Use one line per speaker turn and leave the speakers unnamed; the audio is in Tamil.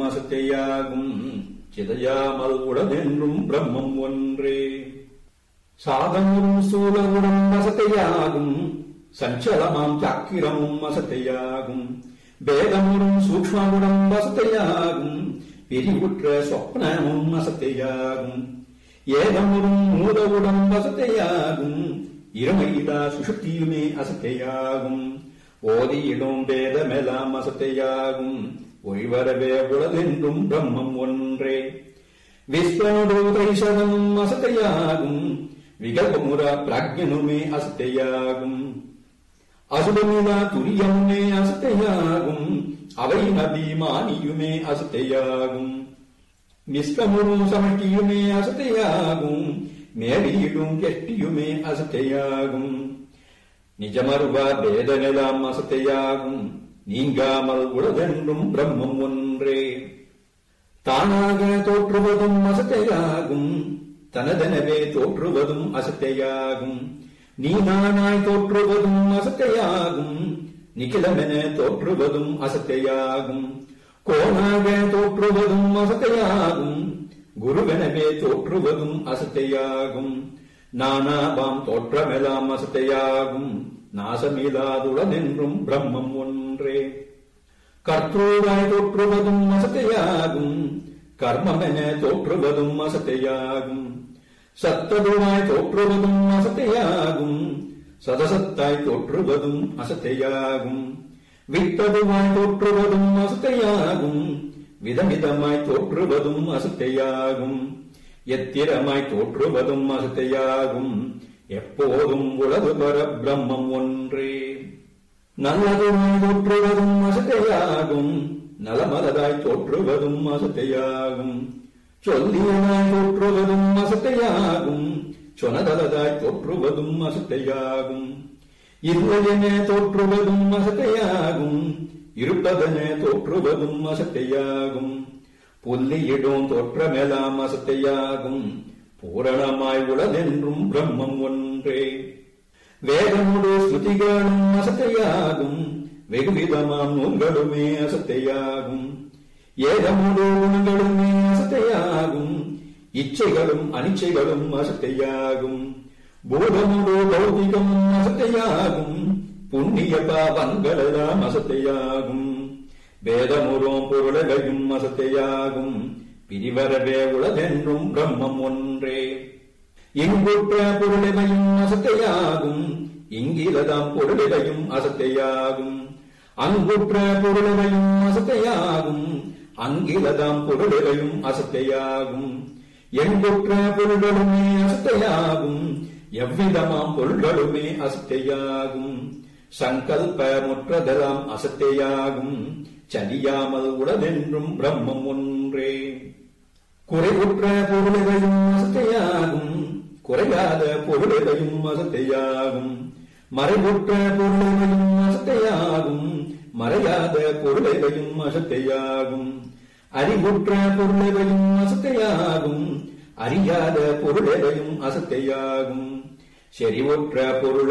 அசத்தையாகும் சிதையாமல் உடனென்றும் பிரம்மம் ஒன்றே சாதமும் சூலமுடன் அசத்தையாகும் சஞ்சலமாம் சக்கிரமும் அசத்தையாகும் வேதமுடன் சூக்ஷ்மமுடன் அசத்தையாகும் பிரிவுற்ற சொப்னமும் அசத்தையாகும் ஏதமுடன் மூதவுடன் அசத்தையாகும் இருமையிடா சுஷுப்தியுமே அசத்தையாகும் ஓதியிடும் வேதமெல்லாம் அசத்தையாகும் ஒய்வரவே உளதென்றும் பிரம்மம் ஒன்றே விஸ்வனுடைசதமும் அசத்தையாகும் விகல்பமுற பிராஜ்யனுமே அசத்தையாகும் அசுபமுலா துரியமுமே அசத்தையாகும் அவை அபிமானியுமே அசத்தையாகும் நிஷ்கமுறும் சமட்டியுமே அசத்தையாகும் மேலியிடும் கெட்டியுமே அசத்தையாகும் நிஜமருவா வேதனெல்லாம் அசத்தையாகும் நீங்காமல் உலகென்றும் பிரம்மம் ஒன்றே தானாக தோற்றுவதும் அசத்தையாகும் தனதெனவே தோற்றுவதும் அசத்தையாகும் நீ நானாய் தோற்றுவதும் அசத்தையாகும் நிகிலமென தோற்றுவதும் அசத்தையாகும் கோணாக தோற்றுவதும் அசத்தையாகும் குருவெனவே தோற்றுவதும் அசத்தையாகும் நானாவாம் தோற்றமெல்லாம் அசத்தையாகும் நாசமில்லாதுளனென்றும் பிரம்மம் ஒன்றே கர்த்தூராய் தோற்றுவதும் அசத்தையாகும் கர்மமென தோற்றுவதும் அசத்தையாகும் சத்ததுவாய் தோற்றுவதும் அசத்தையாகும் சதசத்தாய் தோற்றுவதும் அசத்தையாகும் வித்ததுவாய் தோற்றுவதும் அசத்தையாகும் விதமிதமாய் தோற்றுவதும் அசத்தையாகும் எத்திரமாய் தோற்றுவதும் அசத்தையாகும் எப்போதும் உலகு பர பிரம்மம் ஒன்றே நல்லதுமாய் தோற்றுவதும் அசத்தையாகும் நலமலதாய் தோற்றுவதும் அசத்தையாகும் சொல்லியனாய் தோற்றுவதும் அசத்தையாகும் சொனதலதாய் தோற்றுவதும் அசத்தையாகும் இல்லையென தோற்றுவதும் அசத்தையாகும் இருப்பதென தோற்றுவதும் அசத்தையாகும் புல்லியிடும் தோற்றமெல்லாம் அசத்தையாகும் பூரணமாய் உளதென்றும் பிரம்மம் ஒன்றே வேதமுடு ஸ்ருதிகளும் அசத்தையாகும் வெகுவிதமாம் நூல்களுமே அசத்தையாகும் ஏதமுடு குணங்களுமே அசத்தையாகும் இச்சைகளும் அனிச்சைகளும் அசத்தையாகும் பூதமுடு பௌதிகமும் அசத்தையாகும் புண்ணிய பாவங்களெல்லாம் அசத்தையாகும் வேதமுறும் பொருளகையும் அசத்தையாகும் பிரிவரவே உளதென்றும் பிரம்மம் ஒன்றே இங்குற்ற பொருளிவையும் அசத்தையாகும் இங்கிலதாம் பொருளிவையும் அசத்தையாகும் அங்குற்ற பொருளிவையும் அசத்தையாகும் அங்கிலதாம் பொருளிவையும் அசத்தையாகும் எங்குற்ற பொருள்களுமே அசத்தையாகும் எவ்விதமாம் பொருள்களுமே அசத்தையாகும் சங்கல்ப முற்றதெல்லாம் அசத்தையாகும் சலியாமல் உடனென்றும் பிரம்மம் ஒன்றே குறைவுற்ற பொருளையும் அசத்தையாகும் குறையாத பொருளையும் அசத்தையாகும் மறைவுற்ற பொருளையும் அசத்தையாகும் மறையாத பொருளையும் அசத்தையாகும் அறிவுற்ற பொருளையும் அசத்தையாகும் அறியாத பொருளையும் அசத்தையாகும் செறிவுற்ற பொருள்